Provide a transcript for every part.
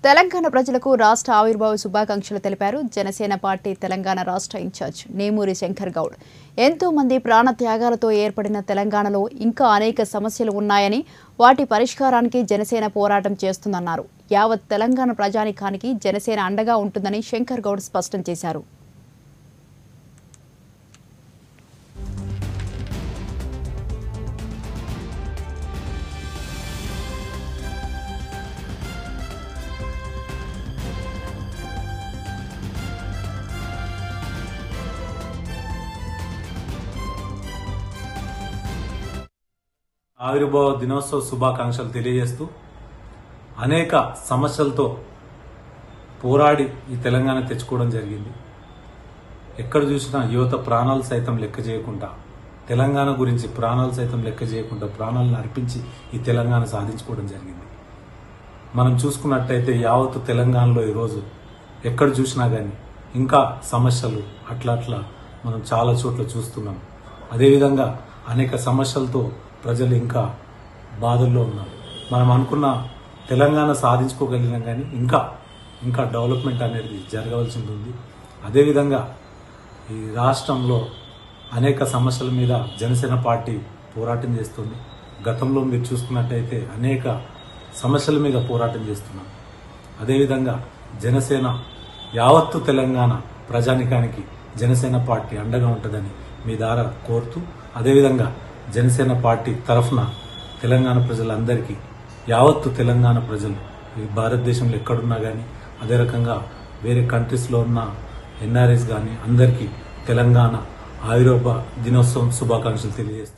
తెలంగాణ ప్రజలకు రాష్ట్ర ఆవిర్భావ శుభాకాంక్షలు తెలిపారు జనసేన పార్టీ తెలంగాణ రాష్ట్ర ఇన్ఛార్జ్ నేమూరి శంకర్ గౌడ్ ఎంతో మంది ప్రాణ త్యాగాలతో ఏర్పడిన తెలంగాణలో ఇంకా అనేక సమస్యలు ఉన్నాయని వాటి పరిష్కారానికి జనసేన పోరాటం చేస్తుందన్నారు యావత్ తెలంగాణ ప్రజానికానికి జనసేన అండగా ఉంటుందని శంకర్ గౌడ్ స్పష్టం చేశారు ఆవిర్భావ దినోత్సవ శుభాకాంక్షలు తెలియజేస్తూ అనేక సమస్యలతో పోరాడి ఈ తెలంగాణ తెచ్చుకోవడం జరిగింది ఎక్కడ చూసినా యువత ప్రాణాలు సైతం లెక్క చేయకుండా తెలంగాణ గురించి ప్రాణాలు సైతం లెక్క చేయకుండా ప్రాణాలను అర్పించి ఈ తెలంగాణ సాధించుకోవడం జరిగింది మనం చూసుకున్నట్టయితే యావత్తు తెలంగాణలో ఈరోజు ఎక్కడ చూసినా కానీ ఇంకా సమస్యలు అట్లా అట్లా మనం చాలా చోట్ల చూస్తున్నాం అదేవిధంగా అనేక సమస్యలతో ప్రజలు ఇంకా బాధల్లో ఉన్నారు మనం అనుకున్న తెలంగాణ సాధించుకోగలిగినాం కానీ ఇంకా ఇంకా డెవలప్మెంట్ అనేది జరగవలసింది ఉంది అదేవిధంగా ఈ రాష్ట్రంలో అనేక సమస్యల మీద జనసేన పార్టీ పోరాటం చేస్తుంది గతంలో మీరు చూసుకున్నట్టయితే అనేక సమస్యల మీద పోరాటం చేస్తున్నాం అదేవిధంగా జనసేన యావత్తు తెలంగాణ ప్రజానికానికి జనసేన పార్టీ అండగా ఉంటుందని మీ ద్వారా కోరుతూ అదేవిధంగా జనసేన పార్టీ తరఫున తెలంగాణ ప్రజలందరికీ యావత్తు తెలంగాణ ప్రజలు ఈ భారతదేశంలో ఎక్కడున్నా కానీ అదే రకంగా వేరే కంట్రీస్లో ఉన్న ఎన్ఆర్ఎస్ కానీ అందరికీ తెలంగాణ ఆవిర్భ దినోత్సవం శుభాకాంక్షలు తెలియజేస్తూ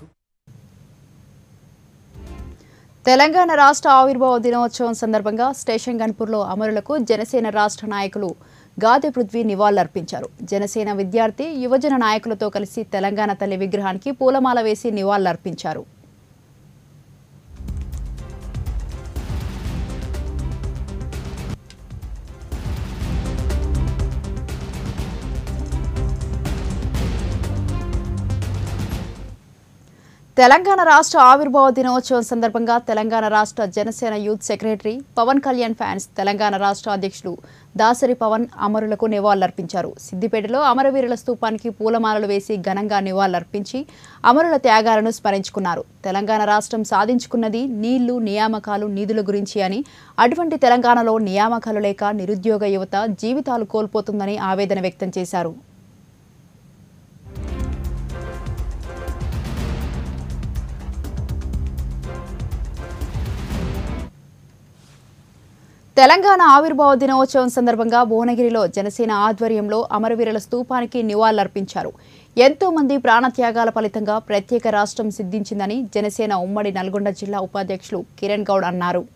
తెలంగాణ రాష్ట్ర ఆవిర్భావ దినోత్సవం సందర్భంగా స్టేషన్ గన్పూర్లో అమరులకు జనసేన రాష్ట్ర నాయకులు గాదె పృథ్వీ నివాళులర్పించారు జనసేన విద్యార్థి యువజన నాయకులతో కలిసి తెలంగాణ తల్లి విగ్రహానికి పూలమాల వేసి నివాళులర్పించారు తెలంగాణ రాష్ట్ర ఆవిర్భావ దినోత్సవం సందర్భంగా తెలంగాణ రాష్ట్ర Janasena youth secretary Pawan Kalyan fans Telangana రాష్ట్ర అధ్యక్షులు దాసరి పవన్ అమరులకు నివాళులర్పించారు సిద్దిపేటలో అమరవీరుల స్తూపానికి పూలమాలలు వేసి ఘనంగా నివాళులర్పించి అమరుల త్యాగాలను స్మరించుకున్నారు తెలంగాణ రాష్ట్రం సాధించుకున్నది నీళ్లు నియామకాలు నిధుల గురించి అని అటువంటి తెలంగాణలో నియామకాలు లేక నిరుద్యోగ యువత జీవితాలు కోల్పోతుందని ఆవేదన వ్యక్తం చేశారు తెలంగాణ ఆవిర్భావ దినోత్సవం సందర్భంగా భువనగిరిలో జనసేన ఆధ్వర్యంలో అమరవీరుల స్తూపానికి నివాళులర్పించారు ఎంతో మంది ప్రాణత్యాగాల ఫలితంగా ప్రత్యేక రాష్ట్రం సిద్ధించిందని జనసేన ఉమ్మడి నల్గొండ జిల్లా ఉపాధ్యక్షులు కిరణ్ గౌడ్ అన్నారు